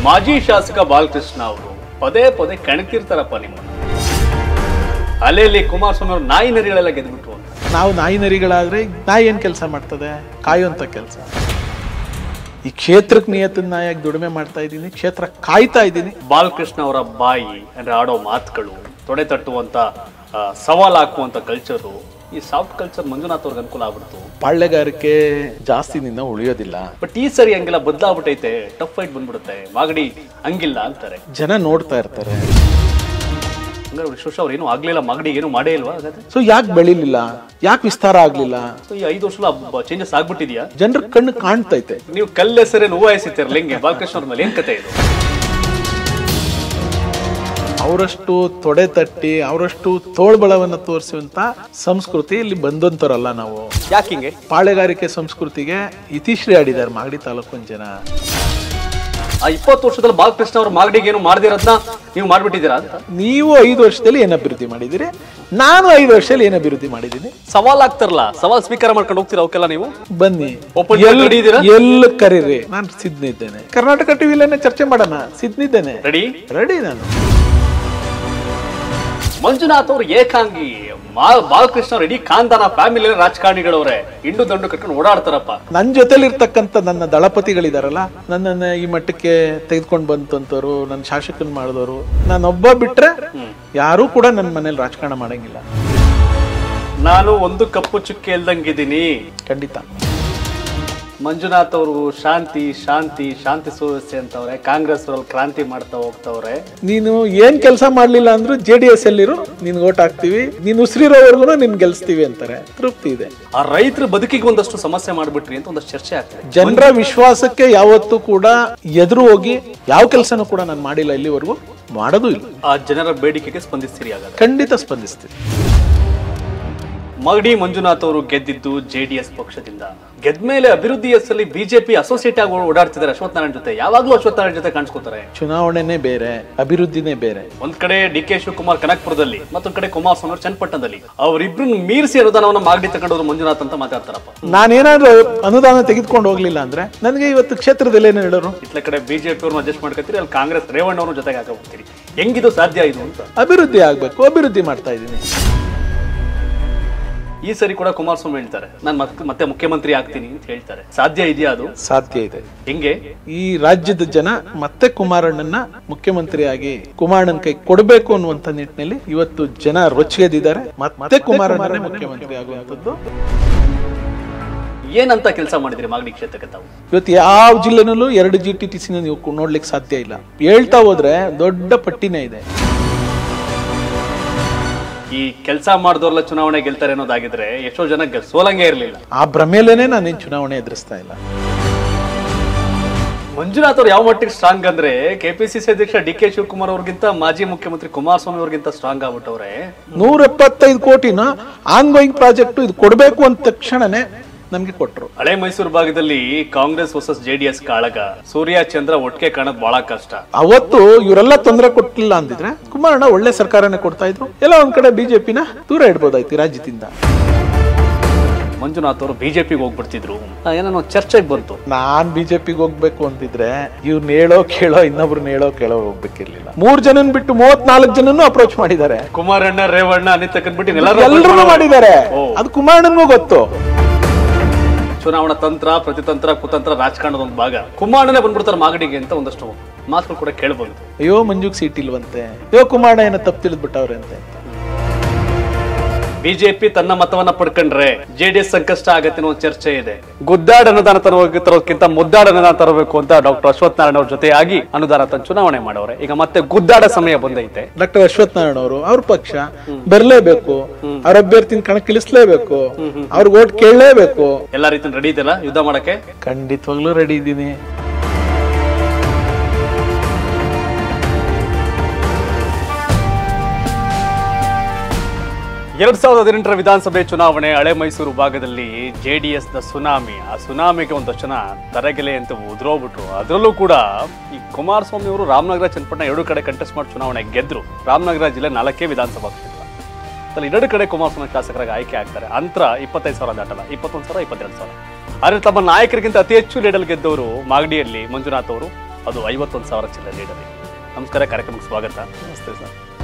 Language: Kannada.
ಮಾಜಿ ಶಾಸಕ ಬಾಲಕೃಷ್ಣ ಅವರು ಪದೇ ಪದೇ ಕೆಣಕಿರ್ತಾರಪ್ಪ ನಿಮ್ಮನ್ನ ಅಲೆಯಲ್ಲಿ ಕುಮಾರಸ್ವಾಮಿ ಅವರು ನಾಯಿ ನರಿಗಳೆಲ್ಲ ಗೆದ್ಬಿಟ್ರು ಅಂತ ನಾವು ನಾಯಿ ನರಿಗಳಾದ್ರೆ ನಾಯಿ ಏನ್ ಕೆಲಸ ಮಾಡ್ತದೆ ಕಾಯುವಂತ ಕೆಲಸ ಈ ಕ್ಷೇತ್ರಕ್ಕೆ ನಿಯತ್ತಿನ ನಾಯಾಗಿ ದುಡಿಮೆ ಮಾಡ್ತಾ ಇದ್ದೀನಿ ಕ್ಷೇತ್ರ ಕಾಯ್ತಾ ಇದ್ದೀನಿ ಬಾಲಕೃಷ್ಣ ಅವರ ಬಾಯಿ ಅಂದ್ರೆ ಆಡೋ ಮಾತುಗಳು ತೊಡೆ ತಟ್ಟುವಂತ ಆ, ಸವಾಲ್ ಹಾಕುವಂತ ಕಲ್ಚರು ಈ ಸಾಫ್ಟ್ ಕಲ್ಚರ್ ಮಂಜುನಾಥ್ ಅವ್ರಿಗೆ ಅನುಕೂಲ ಆಗ್ಬಿಡ್ತು ಪಾಳ್ಯಗಾರಿಕೆ ಜಾಸ್ತಿ ನಿನ್ನ ಉಳಿಯೋದಿಲ್ಲ ಬಟ್ ಈ ಸರಿ ಹಂಗೆಲ್ಲ ಬದಲಾಗ್ಬಿಟ್ಟೈತೆ ಟಫ್ ಫೈಟ್ ಬಂದ್ಬಿಡುತ್ತೆ ಮಾಗಡಿ ಹಂಗಿಲ್ಲ ಅಂತಾರೆ ಜನ ನೋಡ್ತಾ ಇರ್ತಾರೆ ಹಂಗಾರೆ ವಿಶ್ವೇಶ್ವರ ಅವ್ರು ಏನೂ ಆಗ್ಲಿಲ್ಲ ಮಾಗಡಿಗೆ ಏನು ಮಾಡೇ ಇಲ್ವಾ ಹಾಗಾದ್ರೆ ಸೊ ಯಾಕೆ ಬೆಳಿಲಿಲ್ಲ ಯಾಕೆ ವಿಸ್ತಾರ ಆಗ್ಲಿಲ್ಲ ಸೊ ಈ ಐದು ವರ್ಷ ಚೇಂಜಸ್ ಆಗ್ಬಿಟ್ಟಿದ್ಯಾ ಜನರ ಕಣ್ಣು ಕಾಣ್ತೈತೆ ನೀವು ಕಲ್ಲೆಸರೇನು ಹೂವಾಯಿಸಿರ್ತಿರಲ್ಲ ಹೆಂಗೆ ಬಾಲಕೃಷ್ಣ ಅವ್ರ ಮೇಲೆ ಏನ್ ಕತೆ ಇದು ಅವರಷ್ಟು ತೊಡೆ ತಟ್ಟಿ ಅವರಷ್ಟು ತೋಳ್ಬಳವನ್ನು ತೋರಿಸುವಂತ ಸಂಸ್ಕೃತಿ ಇಲ್ಲಿ ಬಂದಂತರಲ್ಲ ನಾವು ಯಾಕೆ ಹಿಂಗೆ ಪಾಳೆಗಾರಿಕೆ ಸಂಸ್ಕೃತಿಗೆ ಇತಿಶ್ರೀ ಆಡಿದ್ದಾರೆ ಮಾಗಡಿ ತಾಲೂಕಿನ ಜನ ಆ ಇಪ್ಪತ್ತು ವರ್ಷದಲ್ಲಿ ಬಾಲಕೃಷ್ಣ ಅವ್ರ ಮಾಗಡಿಗೆ ಏನು ಮಾಡದಿರೋದನ್ನ ನೀವು ಮಾಡ್ಬಿಟ್ಟಿದ್ದೀರಾ ಅಂತ ನೀವು ಐದು ವರ್ಷದಲ್ಲಿ ಏನ್ ಅಭಿವೃದ್ಧಿ ಮಾಡಿದಿರಿ ನಾನು ಐದು ವರ್ಷದಲ್ಲಿ ಏನ್ ಅಭಿವೃದ್ಧಿ ಮಾಡಿದ್ದೀನಿ ಸವಾಲ್ ಆಗ್ತಾರಲ್ಲ ಸವಾಲ್ ಸ್ವೀಕಾರ ಮಾಡ್ಕೊಂಡು ಹೋಗ್ತೀರಾ ಅವಕ್ಕೆಲ್ಲ ನೀವು ಬನ್ನಿ Open to ready ಇದ್ದೀರಾ? ಎಲ್ಲ ಕರೀರಿ ನಾನು ಸಿದ್ನಿದ್ದೇನೆ ಕರ್ನಾಟಕ ಟಿವಿಲೇನೆ ಚರ್ಚೆ ಮಾಡೋಣ ಸಿದ್ನಿದ್ದೇನೆ ರೆಡಿ ರೆಡಿ ನಾನು ಮಂಜುನಾಥ್ ಅವ್ರು ಏಕಾಂಗಿ ಮಾ- ಬಾಲಕೃಷ್ಣ ಅವ್ರು ಇಡೀ ಖಾನ್ದಾನ ಫ್ಯಾಮಿಲಿ ರಾಜಕಾರಣಿಗಳವ್ರೆ ಇಂಡು ದಂಡು ಕಟ್ಕೊಂಡು ಓಡಾಡ್ತಾರಪ್ಪ ನನ್ನ ಜೊತೆಲಿ ಇರ್ತಕ್ಕಂಥ ನನ್ನ ದಳಪತಿಗಳಿದಾರಲ್ಲ ನನ್ನನ್ನ ಈ ಮಟ್ಟಕ್ಕೆ ತೆಗೆದುಕೊಂಡು ಬಂತಂತವ್ರು ನನ್ನ ಶಾಸಕನ್ ಮಾಡಿದವರು ನಾನೊಬ್ಬ ಬಿಟ್ರೆ ಯಾರೂ ಕೂಡ ನನ್ನ ಮನೇಲಿ ರಾಜಕಾರಣ ಮಾಡಂಗಿಲ್ಲ ನಾನು ಒಂದು ಕಪ್ಪು ಚುಕ್ಕೆ ಇಲ್ದಂಗಿದ್ದೀನಿ ಖಂಡಿತ ಮಂಜುನಾಥ್ ಅವರು ಶಾಂತಿ ಶಾಂತಿ ಶಾಂತಿ ಸುವ್ಯವಸ್ಥೆ ಅಂತವ್ರೆ ಕಾಂಗ್ರೆಸ್ ಅವರಲ್ಲಿ ಕ್ರಾಂತಿ ಮಾಡ್ತಾ ಹೋಗ್ತವ್ರೆ ನೀನು ಏನ್ ಕೆಲಸ ಮಾಡ್ಲಿಲ್ಲ ಅಂದ್ರೂ ಜೆ ಡಿ ಎಸ್ ಅಲ್ಲಿರು ನಿನ್ಗೆ ಓಟ್ ಹಾಕ್ತಿವಿ ನೀನು ಉಸಿರಿರೋವರೆಗೂ ನಿನ್ ಗೆಲ್ಸ್ತೀವಿ ಅಂತಾರೆ ತೃಪ್ತಿ ಇದೆ ಆ ರೈತರ ಬದುಕಿಗೆ ಒಂದಷ್ಟು ಸಮಸ್ಯೆ ಮಾಡ್ಬಿಟ್ರಿ ಅಂತ ಒಂದಷ್ಟು ಚರ್ಚೆ ಆಗ್ತದೆ ಜನರ ವಿಶ್ವಾಸಕ್ಕೆ ಯಾವತ್ತೂ ಕೂಡ ಎದುರು ಹೋಗಿ ಯಾವ ಕೆಲಸನೂ ಕೂಡ ನಾನು ಮಾಡಿಲ್ಲ ಇಲ್ಲಿವರೆಗೂ ಮಾಡೋದು ಇಲ್ಲ ಆ ಜನರ ಬೇಡಿಕೆಗೆ ಸ್ಪಂದಿಸ್ತೀರಿ ಹಾಗಾದ್ರೆ ಖಂಡಿತ ಸ್ಪಂದಿಸ್ತೀನಿ ಮಗಡಿ ಮಂಜುನಾಥ್ ಅವರು ಗೆದ್ದಿದ್ದು ಜೆಡಿಎಸ್ ಪಕ್ಷದಿಂದ ಗೆದ್ಮೇಲೆ ಅಭಿವೃದ್ಧಿ ಹೆಸರಲ್ಲಿ ಬಿಜೆಪಿ ಅಸೋಸಿಯೇಟ್ ಆಗಿ ಓಡಾಡ್ತಿದ್ದಾರೆ ಅಶ್ವಥ್ ನಾರಾಯಣ ಜೊತೆ ಯಾವಾಗ್ಲೂ ಅಶ್ವಥ್ ನಾರಾಯಣ ಜೊತೆ ಕಾಣಿಸ್ಕೋತಾರೆ ಚುನಾವಣೆನೇ ಬೇರೆ ಅಭಿವೃದ್ಧಿನೇ ಬೇರೆ ಒಂದ್ ಕಡೆ ಡಿ ಕೆ ಶಿವಕುಮಾರ್ ಕನಕ್ಪುರದಲ್ಲಿ ಮತ್ತೊಂದ್ ಕಡೆ ಕುಮಾರಸ್ವಾಮಿ ಅವರು ಚನ್ನಪಟ್ಟಣದಲ್ಲಿ ಅವರಿಬ್ರು ಮೀರಿಸಿ ಅನುದಾನವನ್ನ ಮಾಗಡಿ ತಗೊಂಡವರು ಮಂಜುನಾಥ್ ಅಂತ ಮಾತಾಡ್ತಾರಪ್ಪ ನಾನೇನಾದ್ರೂ ಅನುದಾನ ತೆಗೆದುಕೊಂಡು ಹೋಗ್ಲಿಲ್ಲ ಅಂದ್ರೆ ನನಗೆ ಇವತ್ತು ಕ್ಷೇತ್ರದಲ್ಲಿ ಏನು ಹೇಳೋರು ಇತ್ಲ ಕಡೆ ಬಿಜೆಪಿ ಅವ್ರನ್ನ ಅಡ್ಜಸ್ಟ್ ಮಾಡ್ಕೊತೀರಿ ಅಲ್ಲಿ ಕಾಂಗ್ರೆಸ್ ರೇವಣ್ಣ ಅವ್ರ ಜೊತೆಗೆ ಹಾಕ ಹೋಗ್ತೀರಿ ಹೆಂಗಿದು ಸಾಧ್ಯ ಇದು ಅಂತ ಅಭಿವೃದ್ಧಿ ಆಗ್ಬೇಕು ಅಭಿವೃದ್ಧಿ ಮಾಡ್ತಾ ಇದ್ದೀನಿ ಈ ಸರಿ ಕೂಡ ಕುಮಾರಸ್ವಾಮಿ ಹೇಳ್ತಾರೆ ನಾನು ಮತ್ತೆ ಮತ್ತೆ ಮುಖ್ಯಮಂತ್ರಿ ಆಗ್ತೀನಿ ಅಂತ ಹೇಳ್ತಾರೆ ಸಾಧ್ಯ ಇದೆಯಾ ಅದು ಸಾಧ್ಯ ಇದೆ ಹೆಂಗೆ ಈ ರಾಜ್ಯದ ಜನ ಮತ್ತೆ ಕುಮಾರಣ್ಣನ ಮುಖ್ಯಮಂತ್ರಿಯಾಗಿ ಕುಮಾರಣ್ಣನ ಕೈ ಕೊಡಬೇಕು ಅನ್ನುವಂತ ನಿಟ್ಟಿನಲ್ಲಿ ಇವತ್ತು ಜನ ರೊಚ್ಚಿಗೆದಿದ್ದಾರೆ ಮತ್ತೆ ಕುಮಾರಣ್ಣನೇ ಮುಖ್ಯಮಂತ್ರಿ ಆಗುವಂಥದ್ದು ಏನಂತ ಕೆಲಸ ಮಾಡಿದ್ರಿ ಮಾಗಡಿ ಕ್ಷೇತ್ರಕ್ಕೆ ತಾವು ಇವತ್ತು ಯಾವ ಜಿಲ್ಲೆನಲ್ಲೂ ಎರಡು ಜಿ ಟಿ ಟಿ ಸಿನ ನೀವು ಕು- ನೋಡ್ಲಿಕ್ಕೆ ಸಾಧ್ಯ ಇಲ್ಲ ಹೇಳ್ತಾ ಹೋದ್ರೆ ದೊಡ್ಡ ಪಟ್ಟಿನೇ ಇದೆ ಈ ಕೆಲಸ ಮಾಡಿದವ್ರೆಲ್ಲ ಚುನಾವಣೆ ಗೆಲ್ತಾರೆ ಅನ್ನೋದಾಗಿದ್ರೆ ಎಷ್ಟೋ ಜನ ಗೆಲ್- ಸೋಲಂಗೆ ಇರಲಿಲ್ಲ ಆ ಭ್ರಮೆಲೇನೆ ನಾನೇನ್ ಚುನಾವಣೆ ಎದುರಿಸ್ತಾ ಇಲ್ಲ ಮಂಜುನಾಥ್ ಅವ್ರು ಯಾವ ಮಟ್ಟಿಗೆ ಸ್ಟ್ರಾಂಗ್ ಅಂದ್ರೆ ಕೆಪಿಸಿಸಿ ಅಧ್ಯಕ್ಷ ಡಿ ಕೆ ಶಿವಕುಮಾರ್ ಅವ್ರಿಗಿಂತ ಮಾಜಿ ಮುಖ್ಯಮಂತ್ರಿ ಕುಮಾರಸ್ವಾಮಿ ಅವ್ರಿಗಿಂತ ಸ್ಟ್ರಾಂಗ್ ಆಗ್ಬಿಟ್ಟವ್ರೆ ನೂರ ಎಪ್ಪತ್ತೈದು ಕೋಟಿನ ಆನ್ ಗೋಯಿಂಗ್ ಪ್ರಾಜೆಕ್ಟ್ ಇದು ಕೊಡಬೇಕು ಅಂದ ತಕ್ಷಣನೇ ನಮ್ಗೆ ಕೊಟ್ರು ಹಳೆ ಮೈಸೂರು ಭಾಗದಲ್ಲಿ ಕಾಂಗ್ರೆಸ್ ವರ್ಸಸ್ ಜೆಡಿಎಸ್ ಕಾಳಗ ಸೂರ್ಯ ಚಂದ್ರ ಒಟ್ಟಿಗೆ ಕಾಣೋದು ಬಹಳ ಕಷ್ಟ ಅವತ್ತು ಇವರೆಲ್ಲ ತೊಂದರೆ ಕೊಟ್ಟಿಲ್ಲ ಅಂದಿದ್ರೆ ಕುಮಾರಣ್ಣ ಒಳ್ಳೆ ಸರ್ಕಾರನೇ ಕೊಡ್ತಾ ಇದ್ರು ಎಲ್ಲ ಒಂದ್ ಕಡೆ ಬಿಜೆಪಿನ ದೂರ ಇಡ್ಬೋದಾಯ್ತು ಈ ರಾಜ್ಯದಿಂದ ಮಂಜುನಾಥ್ ಅವರು ಬಿಜೆಪಿಗೆ ಹೋಗ್ಬಿಡ್ತಿದ್ರು ಆ, ಏನೋ ಚರ್ಚೆಗೆ ಬಂತು ನಾನ್ ಬಿಜೆಪಿಗೆ ಹೋಗ್ಬೇಕು ಅಂತಿದ್ರೆ ಇವ್ರನ್ನ ಹೇಳೋ ಕೇಳೋ ಇನ್ನೊಬ್ರನ್ನ ಹೇಳೋ ಕೇಳೋ ಹೋಗ್ಬೇಕಿರ್ಲಿಲ್ಲ ಮೂರ್ ಜನನ್ ಬಿಟ್ಟು ಮೂವತ್ನಾಲ್ಕು ಜನನು ಅಪ್ರೋಚ್ ಮಾಡಿದ್ದಾರೆ ಕುಮಾರಣ್ಣ ರೇವಣ್ಣ ಅನಿತ್ ತಕ್ಕನ್ಬಿಟ್ಟು ಎಲ್ಲರೂ ಮಾಡಿದ್ದಾರೆ ಅದು ಕುಮಾರಣ್ಣನ್ಗೂ ಗೊತ್ತು ಚುನಾವಣಾ ತಂತ್ರ ಪ್ರತಿತಂತ್ರ ಕುತಂತ್ರ ರಾಜಕಾರಣದ ಒಂದು ಭಾಗ ಕುಮಾರಣ್ಣನೇ ಬಂದ್ಬಿಡ್ತಾರೆ ಮಾಗಡಿಗೆ ಅಂತ ಒಂದಷ್ಟು ಮಾತುಗಳು ಕೂಡ ಕೇಳಬಂತು ಅಯ್ಯೋ ಮಂಜುಗ್ ಸೀಟ್ ಇಲ್ವಂತೆ ಅಯ್ಯೋ ಕುಮಾರಣ್ಣ ಏನೋ ತಪ್ಪು ತಿಳಿದ್ಬಿಟ್ಟವ್ರೆ ಅಂತೆ ಬಿಜೆಪಿ ತನ್ನ ಮತವನ್ನ ಪಡ್ಕೊಂಡ್ರೆ ಜೆಡಿಎಸ್ ಸಂಕಷ್ಟ ಆಗತ್ತೆ ಅನ್ನೋ ಒಂದು ಚರ್ಚೆ ಇದೆ ಗುದ್ದಾಡ ಅನುದಾನ ತರುವ ತರೋದಕ್ಕಿಂತ ಮುದ್ದಾಡ ಅನುದಾನ ತರಬೇಕು ಅಂತ ಡಾಕ್ಟರ್ ಅಶ್ವಥ್ ನಾರಾಯಣ ಅವ್ರ ಜೊತೆ ಆಗಿ ಅನುದಾನ ತಂದು ಚುನಾವಣೆ ಮಾಡವ್ರೆ ಈಗ ಮತ್ತೆ ಗುದ್ದಾಡ ಸಮಯ ಬಂದೈತೆ ಡಾಕ್ಟರ್ ಅಶ್ವಥ್ ನಾರಾಯಣ ಅವರು ಅವ್ರ ಪಕ್ಷ ಬರ್ಲೇಬೇಕು ಅವ್ರ ಅಭ್ಯರ್ಥಿನ ಕಣಕ್ಕಿಳಿಸ್ಲೇಬೇಕು ಅವ್ರಿಗೆ ಓಟ್ ಕೇಳಲೇಬೇಕು ಎಲ್ಲಾ ರೀತಿ ರೆಡಿ ಇದೆಯಲ್ಲ ಯುದ್ಧ ಮಾಡಕ್ಕೆ ಖಂಡಿತವಾಗ್ಲೂ ರೆಡಿ ಇದ್ದೀನಿ ಎರಡ್ ಸಾವಿರದ ಹದಿನೆಂಟರ ವಿಧಾನಸಭೆ ಚುನಾವಣೆ ಹಳೆ ಮೈಸೂರು ಭಾಗದಲ್ಲಿ ಜೆ ಡಿ ಎಸ್ ದ ಸುನಾಮಿ ಆ ಸುನಾಮಿಗೆ ಒಂದಷ್ಟು ಜನ ತರಗೆಲೆ ಅಂತ ಉದ್ರೋಗ್ಬಿಟ್ರು ಅದರಲ್ಲೂ ಕೂಡ ಈ ಕುಮಾರಸ್ವಾಮಿ ಅವರು ರಾಮನಗರ ಚನ್ನಪಟ್ಟಣ ಎರಡು ಕಡೆ ಕಂಟೆಸ್ಟ್ ಮಾಡಿ ಚುನಾವಣೆ ಗೆದ್ರು ರಾಮನಗರ ಜಿಲ್ಲೆ ನಾಲ್ಕೇ ವಿಧಾನಸಭಾ ಕ್ಷೇತ್ರ ಅಲ್ಲಿ ಎರಡು ಕಡೆ ಕುಮಾರಸ್ವಾಮಿ ಶಾಸಕರಾಗಿ ಆಯ್ಕೆ ಆಗ್ತಾರೆ ಅಂತರ ಇಪ್ಪತ್ತೈದು ಸಾವಿರ ದಾಟಲ್ಲ ಇಪ್ಪತ್ತೊಂದು ಸಾವಿರ ಇಪ್ಪತ್ತೆರಡು ಸಾವಿರ ಆದರೆ ತಮ್ಮ ನಾಯಕರಿಗಿಂತ ಅತಿ ಹೆಚ್ಚು ಲೀಡಲ್ ಗೆದ್ದವರು ಮಾಗಡಿಯಲ್ಲಿ ಮಂಜುನಾಥ್ ಅವರು ಅದು ಐವತ್ತೊಂದು ಸಾವಿರ ಚಿಲ್ಲರೆ ಲೀಡರ್ ನಮಸ್ಕಾರ ಕಾರ್ಯಕ್ರಮಕ್ಕೆ ಸ್ವಾಗತ ನಮಸ್ತೆ ಸರ್